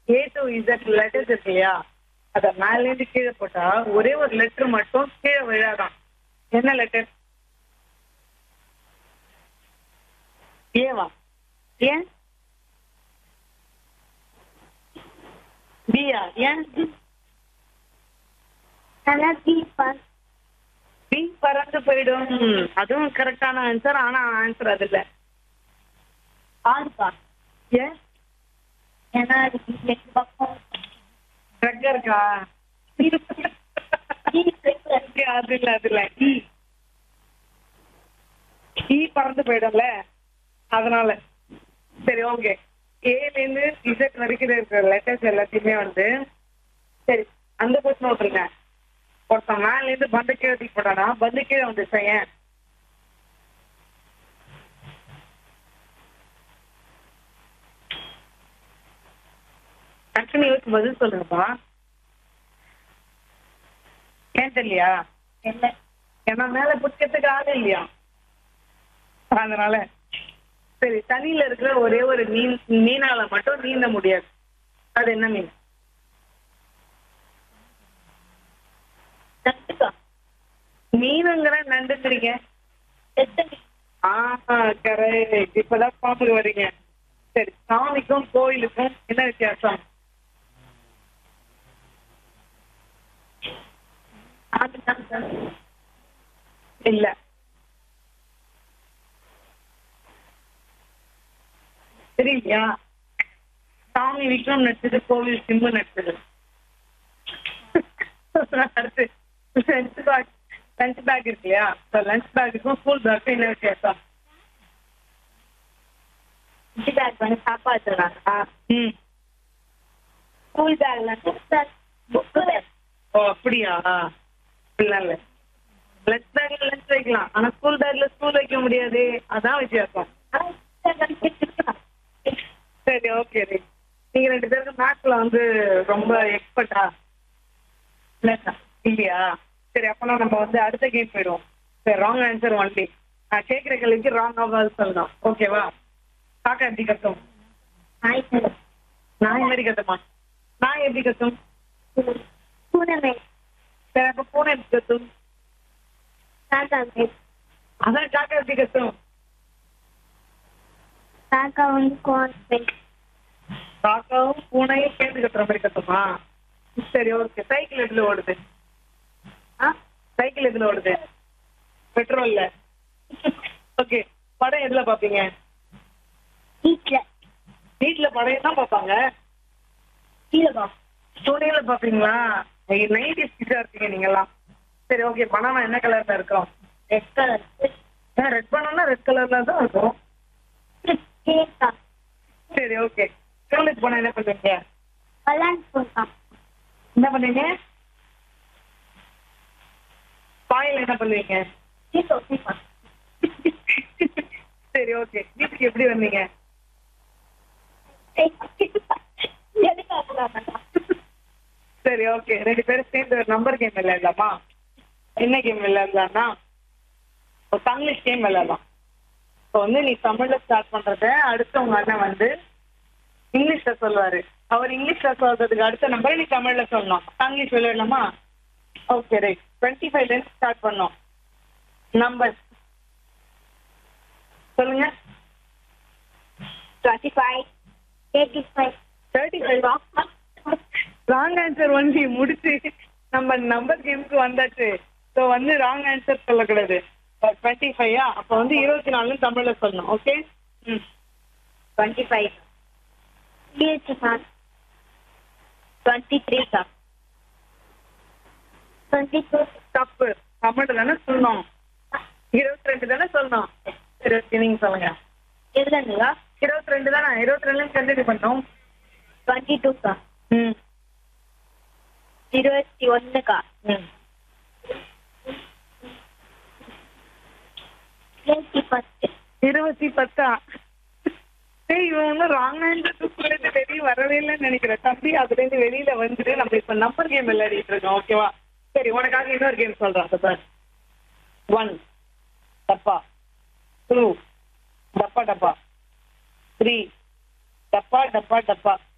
A to Z letters இருக்கு இல்லையா அத மேல இருந்து கீழே போட்டா ஒரே ஒரு லெட்டர் மட்டும் கீழே விழாதான் என்ன லெட்டர் ஏவா ஏன் பியா ஏன் ஆனா பி பாஸ் பி பறந்து போயிடும் அதுவும் கரெக்டான ஆன்சர் ஆனா ஆன்சர் அது இல்ல ஆறுப்பா ஏன் ஏன்னா அதுக்கு எட்டு பக்கம் ரெக்க இருக்கா Okay, அது இல்ல அது இல்ல ஈ ஈ பறந்து போயிடும்ல அதனால சரி ஓகே ஏல இருந்து இசட் வரைக்கும் இருக்கிற லெட்டர்ஸ் எல்லாத்தையுமே வந்து சரி அந்த கொஸ்டின் விட்டுருங்க ஒருத்தன் மேல இருந்து பந்து கீழே தூக்கி போட்டானா பந்து கீழே வந்துச்சா ஏன் டக்குனு யோசிச்சு பதில் சொல்லுங்கப்பா ஏன் தெரியலையா என்ன ஏன்னா மேல பிடிக்கிறதுக்கு ஆள் இல்லையா அதனால சரி தண்ணியில இருக்கிற ஒரே ஒரு மீன் மீனால மட்டும் நீந்த முடியாது அது என்ன மீன் நட்டுக்கா மீனுங்கிற நண்டுங்கிறீங்க எத்தனை ஆஹா கரெக்ட் இப்பதான் பாம்புக்கு வரீங்க சரி சாமிக்கும் கோயிலுக்கும் என்ன வித்தியாசம் ஆண்டுதான் சார் இல்ல தெரியலையா சாமி விக்ரம் நடிச்சது கோவில் சிம்பு நடிச்சது அடுத்து லஞ்ச் பேக் லஞ்ச் பேக் இருக்கு இல்லையா லஞ்ச் பேக்குக்கும் ஸ்கூல் பேக்கும் என்ன வித்தியாசம் லஞ்ச் பேக் வந்து சாப்பாடு தராங்க ம் ஸ்கூல் பேக்ல புக்கு பேக் ஓ அப்படியா இல்ல இல்ல லஞ்ச் பேக்ல லஞ்ச் வைக்கலாம் ஆனா ஸ்கூல் பேக்ல ஸ்கூல் வைக்க முடியாது அதான் வித்தியாசம் சரி ஓகே நீங்க ரெண்டு பேருக்கு மேத்ஸ்ல வந்து ரொம்ப எக்ஸ்பர்ட்டா இல்லையா சரி அப்பனா நம்ம வந்து அடுத்த கேம் போயிடுவோம் சரி ராங் ஆன்சர் ஒன்லி நான் கேட்குற கேள்விக்கு ராங் ஆகாது சொல்லணும் ஓகேவா காக்கா எப்படி கத்தும் நாய் சார் நாய் மாதிரி கத்துமா நாய் எப்படி கத்தும் பூனை சரி அப்ப பூனை எப்படி கத்தும் காக்கா மேல் அதான் காக்கா எப்படி கத்தும் காக்கா வந்து கோன் மேல் காக்காவும் பூனையும் சேர்ந்து கத்துற மாதிரி கத்துமா சரி ஓகே சைக்கிள் எதுல ஓடுது ஆ சைக்கிள் எதுல ஓடுது பெட்ரோல்ல ஓகே படம் எதுல பாப்பீங்க வீட்டில் வீட்டுல படம் தான் பாப்பாங்க கீழே வா துணியில பாப்பீங்களா நைன்டி ஸ்கிட்டா இருக்கீங்க நீங்கெல்லாம் சரி ஓகே பனானா என்ன கலர்ல இருக்கும் red colour red banana red கலர்ல தான் இருக்கும் கேக்கா சரி ஓகே ஸ்கூலுக்கு போனா என்ன பண்ணுவீங்க விளையாண்டு போட்டான் என்ன பண்ணுவீங்க பாயில் என்ன பண்ணுவீங்க சீட்டோ சீப்பா சரி ஓகே வீட்டுக்கு எப்படி வந்தீங்க சரி ஓகே ரெண்டு பேரும் சேர்ந்து ஒரு நம்பர் கேம் விளையாடலாமா என்ன கேம் விளையாடலாம்னா ஒரு தங்கிலீஷ் கேம் விளையாடலாம் இப்போ வந்து நீ தமிழ்ல ஸ்டார்ட் பண்றத அடுத்து உங்க அண்ணன் வந்து இங்கிலீஷ்ல சொல்லுவாரு அவர் இங்கிலீஷ்ல சொல்றதுக்கு அடுத்த நம்பர் நீ தமிழ்ல சொல்லணும் தங்கிலீஷ் விளையாடலாமா ஓகே ரைட் டுவெண்ட்டி ஃபைவ்ல இருந்து ஸ்டார்ட் பண்ணோம் நம்பர் சொல்லுங்க twenty five eighty five thirty five wrong answer only முடிச்சு நம்ம நம்பர் கேமுக்கு வந்தாச்சு ஸோ வந்து ராங் ஆன்சர் சொல்லக்கூடாது டுவெண்ட்டி ஃபைவா அப்போ வந்து இருபத்தி நாலு தமிழ்ல சொல்லணும் ஓகே ம் டுவெண்ட்டி ஃபைவ் இருபத்தி நாலு twenty three sir twenty two தப்பு தமிழ்ல தானே சொல்லணும் இருபத்தி ரெண்டு தானே சொல்லணும் சரி ஓகே நீங்க சொல்லுங்க எதுலங்களா இருபத்தி ரெண்டு தானே இருபத்தி ரெண்டுல கண்டினியூ பண்ணோம் டுவெண்ட்டி டூ சார் ம் இருபத்தி ஒன்றுக்கா ம் இருபத்தி பத்து இருபத்தி பத்தா ஏய் இவன் ஒன்றும் ராங் ஆன்சர் வெளியே வரவே இல்லைன்னு நினைக்கிறேன் தம்பி அதுல இருந்து வெளியில வந்துட்டு நம்ம இப்ப நம்பர் கேம் விளையாடிட்டு இருக்கோம் ஓகேவா சரி உனக்காக இன்னொரு கேம் சொல்றேன் அப்ப பார் ஒன் டப்பா டூ டப்பா டப்பா த்ரீ டப்பா டப்பா டப்பா